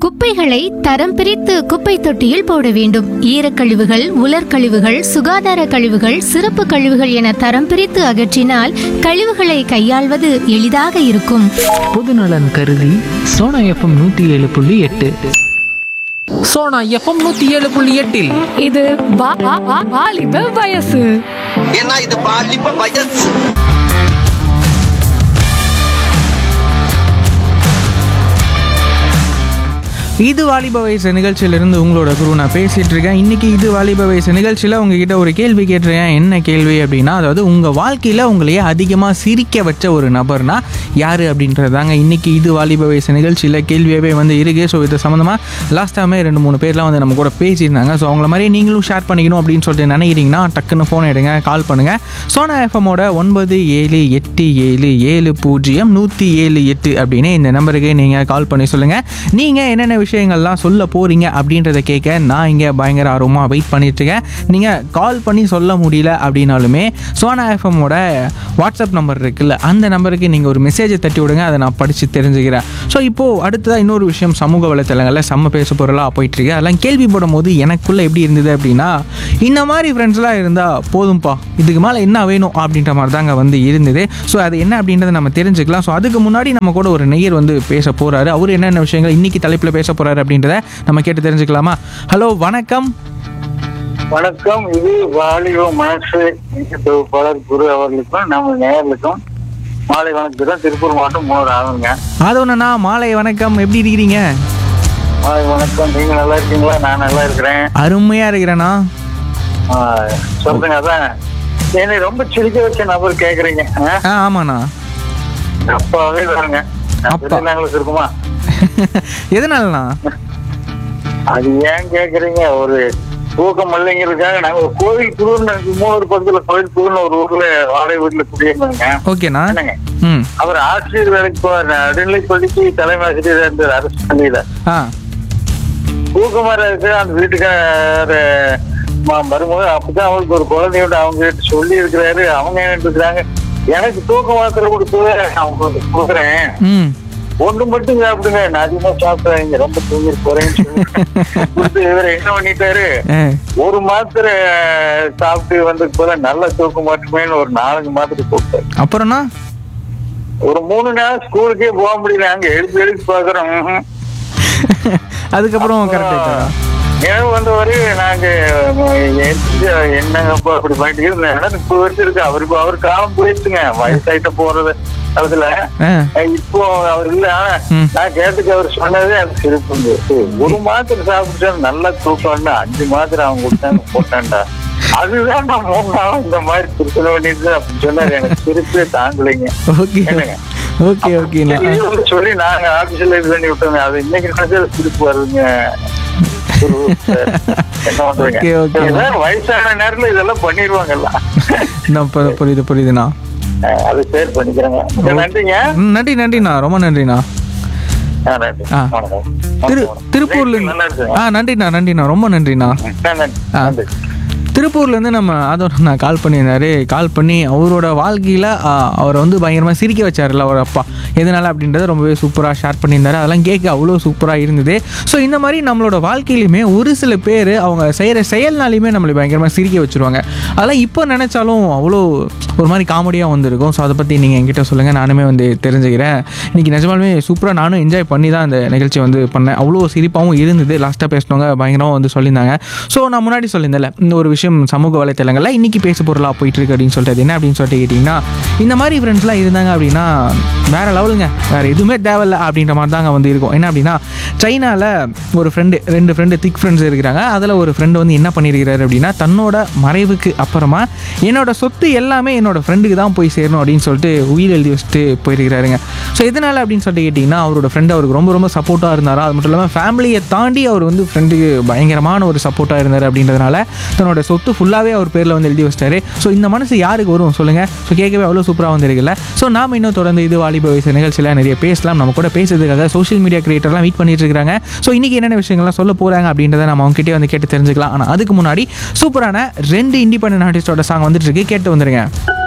குப்பைகளை தரம் பிரித்து குப்பை தொட்டியில் போட வேண்டும் ஈரக்கழிவுகள் உலர்கழிவுகள் சுகாதார கழிவுகள் சிறப்பு கழிவுகள் என தரம் பிரித்து அகற்றினால் கழிவுகளை கையாள்வது எளிதாக இருக்கும் பொதுநலன் கருதி சோனா எஃப்எம் நூற்றி ஏழு புள்ளி எட்டு சோனா எஃப்எம் நூற்றி ஏழு புள்ளி எட்டில் இது வா- வா- வா- வாலிப வயசு ஏன்னா இது பாலிப்ப வயசு இது வாலிப வயசு நிகழ்ச்சியிலிருந்து உங்களோட குரு நான் பேசிட்டு இருக்கேன் இன்னைக்கு இது வாலிப வயசு நிகழ்ச்சியில் உங்ககிட்ட ஒரு கேள்வி கேட்டிருக்கேன் என்ன கேள்வி அப்படின்னா அதாவது உங்கள் வாழ்க்கையில் உங்களையே அதிகமாக சிரிக்க வச்ச ஒரு நபர்னா யார் அப்படின்றது தாங்க இன்னைக்கு இது வாலிப வயசு நிகழ்ச்சியில் கேள்வியாகவே வந்து இருக்கு ஸோ இது சம்மந்தமாக லாஸ்ட் டைமே ரெண்டு மூணு பேர்லாம் வந்து நம்ம கூட பேசியிருந்தாங்க ஸோ அவங்கள மாதிரி நீங்களும் ஷேர் பண்ணிக்கணும் அப்படின்னு சொல்லிட்டு நினைக்கிறீங்கன்னா டக்குன்னு ஃபோன் எடுங்க கால் பண்ணுங்கள் சோனா எஃப்எம்மோட ஒன்பது ஏழு எட்டு ஏழு ஏழு பூஜ்ஜியம் நூற்றி ஏழு எட்டு அப்படின்னு இந்த நம்பருக்கு நீங்கள் கால் பண்ணி சொல்லுங்கள் நீங்கள் என்னென்ன விஷயங்கள்லாம் சொல்ல போகிறீங்க அப்படின்றத கேட்க நான் இங்கே பயங்கர ஆர்வமாக வெயிட் பண்ணிட்டுருக்கேன் நீங்கள் கால் பண்ணி சொல்ல முடியல அப்படின்னாலுமே சோனா எஃப்எம்மோட வாட்ஸ்அப் நம்பர் இருக்குல்ல அந்த நம்பருக்கு நீங்கள் ஒரு மெசேஜை தட்டி விடுங்க அதை நான் படித்து தெரிஞ்சுக்கிறேன் ஸோ இப்போது அடுத்ததாக இன்னொரு விஷயம் சமூக வலைத்தளங்களில் செம்ம பேச பொருளாக போயிட்டுருக்கு அதெல்லாம் கேள்விப்படும் போது எனக்குள்ளே எப்படி இருந்தது அப்படின்னா இந்த மாதிரி ஃப்ரெண்ட்ஸ்லாம் இருந்தால் போதும்ப்பா இதுக்கு மேலே என்ன வேணும் அப்படின்ற மாதிரி தாங்க வந்து இருந்தது ஸோ அது என்ன அப்படின்றத நம்ம தெரிஞ்சுக்கலாம் ஸோ அதுக்கு முன்னாடி நம்ம கூட ஒரு நெய்யர் வந்து பேச போகிறாரு அவர் என்னென்ன விஷயங்கள் இன்னைக்கு தலைப்பில் பேச போகிறாரு அப்படின்றத நம்ம கேட்டு தெரிஞ்சுக்கலாமா ஹலோ வணக்கம் வணக்கம் இது வாலிப மனசு தொகுப்பாளர் குரு அவர்களுக்கும் நம்ம நேயர்களுக்கும் மாலை வணக்கம் திருப்பூர் மாவட்டம் மூணு ஆகுங்க ஆதவனா மாலை வணக்கம் எப்படி இருக்கிறீங்க மாலை வணக்கம் நீங்க நல்லா இருக்கீங்களா நான் நல்லா இருக்கிறேன் அருமையாக இருக்கிறேண்ணா ஆ, சொல்லுங்க அதான் என்னை ரொம்ப சிரிக்க வச்ச நபர் கேக்குறீங்க ஆ? ஆ ஆமாண்ணா அப்பாவே தாங்க அப்பா. நாங்களுக்கு இருக்குமா எதனாலண்ணா அது ஏன் கேக்குறீங்க ஒரு தூக்கம் இல்லைங்கிறதுக்காக நாங்க ஒரு கோவில் புதூர்னு மூணூர் பக்கத்துல கோவில் புதூர்னு ஒரு ஊர்ல வாடகை வீட்டுல குடியிருந்தோங்க ஓகேண்ணா என்னங்க ம் அவர் ஆசிரியர் வேலைக்கு போவார் நடுநிலை பள்ளிக்கு தலைமை ஆசிரியர் இருந்தார் அரசு பள்ளியில ஆ தூக்கமார இருக்கு அந்த வீட்டுக்கார ம- மருமக அப்பதான் அவங்களுக்கு ஒரு குழந்தையோட அவங்க கிட்ட சொல்லி இருக்கிறாரு அவங்க என்ன இருக்கிறாங்க எனக்கு தூக்க மாத்திரை கொடுத்து அவங்க வந்து கொடுக்குறேன் ம் ஒண்ணு மட்டும் சாப்பிடுங்க நான் அதிகமா சாப்பிடுறேன் ரொம்ப தூங்கிட்டு போறேன்னு சொல்லி கொடுத்து இவர் என்ன பண்ணிட்டாரு ஆ ஒரு மாத்திரை சாப்பிட்டு வந்ததுக்கு போல நல்ல தூக்கம் மாட்டுமேன்னு ஒரு நாலஞ்சு மாத்திரை கொடுத்தாரு அப்புறம்ண்ணா ஒரு மூணு நாள் ஸ்கூலுக்கே போக முடியல அங்க எழுப்பி எழுப்பி பாக்குறோம் ம்ஹும். அதுக்கப்புறம் கரெக்ட் ஆயிட்டா நினைவு வந்தவரு நாங்க எந்திரிச்சு, என்னங்கப்பா அப்படி பண்ணிட்டு இருந்தேன் முப்பது வருஷம் இருக்கு அவருக்கு அவர் காலம் போயிடுச்சுங்க வயசாயிட்ட போறது அதுல ஆ இப்போ அவர் இல்ல ஆனா ம். நான் கேட்டுக்கு அவர் சொன்னதே அது சிரிப்பு இருந்தது. ஒரு மாத்திரை சாப்பிட்டா நல்லா தூக்கம்னா அஞ்சு மாத்திரை அவங்க கொடுத்தாங்க போட்டான்டா அதுதான் நான் மூணு நாள் இந்த மாதிரி பிரச்சனை பண்ணிட்டு அப்படின்னு சொன்னாரு எனக்கு சிரிப்பே தாங்கலைங்க ஓகே என்னங்க? ஓகே ஓகேண்ணா சரி, இது சொல்லி நாங்க ஆபீஸ்ல இது பண்ணி விட்டோங்க அது இன்னைக்கு நினைச்சது சிரிப்பு வருதுங்க குரு சார். என்ன பண்றீங்க Okay, okay. ஏதாவது வயசான நேரத்துல இதெல்லாம் பண்ணிடுவாங்கல்ல நான் பு- புரியுது புரியுதுண்ணா அஹ் அது ஷேர் பண்ணிக்கிறேங்க மிக்க நன்றிங்க ம், நன்றி நன்றிண்ணா ரொம்ப நன்றிண்ணா ஆ, நன்றி ஆ. வணக்கம். திரு வணக்கம். திருப்பூர்ல நல்லா இருந்து இருக்குங்க ஆ நன்றிண்ணா நன்றிண்ணா ரொம்ப நன்றிண்ணா ஆ, நன்றி ஆ. நன்றி திருப்பூர்லேருந்து நம்ம அதோட நான் கால் பண்ணியிருந்தாரு கால் பண்ணி அவரோட வாழ்க்கையில் அவரை வந்து பயங்கரமாக சிரிக்க வச்சார்ல அவர் அப்பா எதனால அப்படின்றத ரொம்பவே சூப்பராக ஷேர் பண்ணியிருந்தாரு அதெல்லாம் கேட்க அவ்வளோ சூப்பராக இருந்தது ஸோ இந்த மாதிரி நம்மளோட வாழ்க்கையிலுமே ஒரு சில பேர் அவங்க செய்கிற செயல்னாலையுமே நம்மளை பயங்கரமாக சிரிக்க வச்சுருவாங்க அதெல்லாம் இப்போ நினச்சாலும் அவ்வளோ ஒரு மாதிரி காமெடியாக வந்திருக்கும் ஸோ அதை பற்றி நீங்கள் என்கிட்ட சொல்லுங்கள் நானுமே வந்து தெரிஞ்சுக்கிறேன் இன்றைக்கி நிஜமாலுமே சூப்பராக நானும் என்ஜாய் பண்ணி தான் அந்த நிகழ்ச்சி வந்து பண்ணேன் அவ்வளோ சிரிப்பாகவும் இருந்தது லாஸ்ட்டாக பேசினவங்க பயங்கரமாக வந்து சொல்லியிருந்தாங்க ஸோ நான் முன்னாடி சொல்லியிருந்தேன்ல இந்த ஒரு விஷயம் சமூக வலைத்தளங்களில் இன்றைக்கி பேச பொருளாக போயிட்டு இருக்கு அப்படின்னு சொல்லிட்டு அது என்ன அப்படின்னு சொல்லிட்டு கேட்டிங்கன்னா இந்த மாதிரி ஃப்ரெண்ட்ஸ்லாம் இருந்தாங்க அப்படின்னா வேறு லெவலுங்க வேறு எதுவுமே தேவையில்ல அப்படின்ற மாதிரி தாங்க வந்து இருக்கும் என்ன அப்படின்னா சைனாவில் ஒரு ஃப்ரெண்டு ரெண்டு ஃப்ரெண்டு திக் ஃப்ரெண்ட்ஸ் இருக்கிறாங்க அதில் ஒரு ஃப்ரெண்டு வந்து என்ன பண்ணியிருக்கிறாரு அப்படின்னா தன்னோட மறைவுக்கு அப்புறமா என்னோட சொத்து எல்லாமே என்னோட ஃப்ரெண்டுக்கு தான் போய் சேரணும் அப்படின்னு சொல்லிட்டு உயிர் எழுதி வச்சுட்டு போயிருக்கிறாருங்க ஸோ எதனால் அப்படின்னு சொல்லிட்டு கேட்டிங்கன்னா அவரோட ஃப்ரெண்டு அவருக்கு ரொம்ப ரொம்ப சப்போர்ட்டாக இருந்தாரா அது மட்டும் இல்லாமல் ஃபேமிலியை தாண்டி அவர் வந்து ஃப்ரெண்டுக்கு பயங்கரமான ஒரு சப்போர்ட்டாக இருந்தார் அப்படின்றதுனால தன்னோட சொத்து ஃபுல்லாகவே அவர் பேரில் வந்து எழுதி வச்சிட்டாரு ஸோ இந்த மனசு யாருக்கு வரும் சொல்லுங்கள் ஸோ கேட்கவே அவ்வளோ சூப்பராக வந்திருக்குல்ல ஸோ நாம் இன்னும் தொடர்ந்து இது வாலிப வயசு நிகழ்ச்சியில் நிறைய பேசலாம் நம்ம கூட பேசுறதுக்காக சோஷியல் மீடியா கிரியேட்டர்லாம் வெயிட் பண்ணிட்டு இருக்காங்க ஸோ இன்றைக்கி என்னென்ன விஷயங்கள்லாம் சொல்ல போகிறாங்க அப்படின்றத நம்ம அவங்ககிட்டயே வந்து கேட்டு தெரிஞ்சுக்கலாம் ஆனால் அதுக்கு முன்னாடி சூப்பரான ரெண்டு இண்டிபெண்டன்ட் ஆர்டிஸ்டோட சாங் வந்துட்டு இருக்கு கேட்டு வந்துருங்க